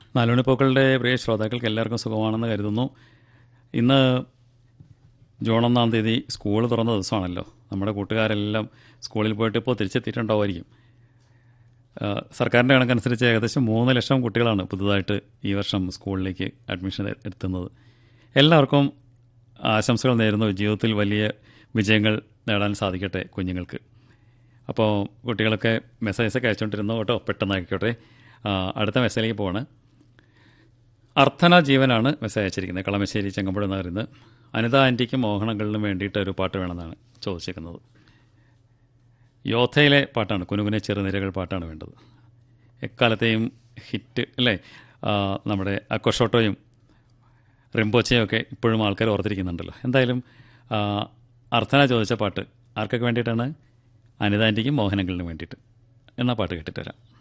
നാലുമണിപ്പൂക്കളുടെ പ്രിയ ശ്രോതാക്കൾക്ക് എല്ലാവർക്കും സുഖമാണെന്ന് കരുതുന്നു ഇന്ന് ജൂൺ ഒന്നാം തീയതി സ്കൂൾ തുറന്ന ദിവസമാണല്ലോ നമ്മുടെ കൂട്ടുകാരെല്ലാം സ്കൂളിൽ പോയിട്ട് ഇപ്പോൾ തിരിച്ചെത്തിയിട്ടുണ്ടാവുമായിരിക്കും ആ, സർക്കാരിൻ്റെ കണക്കനുസരിച്ച് ഏകദേശം മൂന്ന് ലക്ഷം കുട്ടികളാണ് പുതുതായിട്ട് ഈ വർഷം സ്കൂളിലേക്ക് അഡ്മിഷൻ എത്തുന്നത് എല്ലാവർക്കും ആശംസകൾ നേരുന്നു ജീവിതത്തിൽ വലിയ വിജയങ്ങൾ നേടാൻ സാധിക്കട്ടെ കുഞ്ഞുങ്ങൾക്ക് അപ്പോൾ കുട്ടികളൊക്കെ മെസ്സേജൊക്കെ അയച്ചുകൊണ്ടിരുന്നു കേട്ടോ പെട്ടെന്ന് ആയിക്കോട്ടെ ആ, അടുത്ത മെസ്സേജിലേക്ക് പോവാണ് അർത്ഥന ജീവനാണ് മെസ്സേജ് അയച്ചിരിക്കുന്നത് കളമശ്ശേരി ചെങ്ങമ്പുഴ എന്ന് പറയുന്നത് അനിത ആൻറ്റിക്കും മോഹനങ്ങളിലും വേണ്ടിയിട്ട് ഒരു പാട്ട് വേണമെന്നാണ് ചോദിച്ചിരിക്കുന്നത് യോദ്ധയിലെ പാട്ടാണ് കുനുകുനെ ചെറുനിരകൾ പാട്ടാണ് വേണ്ടത് എക്കാലത്തെയും ഹിറ്റ് അല്ലേ ആ, നമ്മുടെ അക്കോഷോട്ടോയും റിംബോച്ചയും ഒക്കെ ഇപ്പോഴും ആൾക്കാർ ഓർത്തിരിക്കുന്നുണ്ടല്ലോ എന്തായാലും ആ, അർത്ഥന ചോദിച്ച പാട്ട് ആർക്കൊക്കെ വേണ്ടിയിട്ടാണ് അനിത ആൻറ്റിക്കും മോഹനങ്ങളിനും വേണ്ടിയിട്ട് എന്നാൽ പാട്ട് കേട്ടിട്ട് വരാം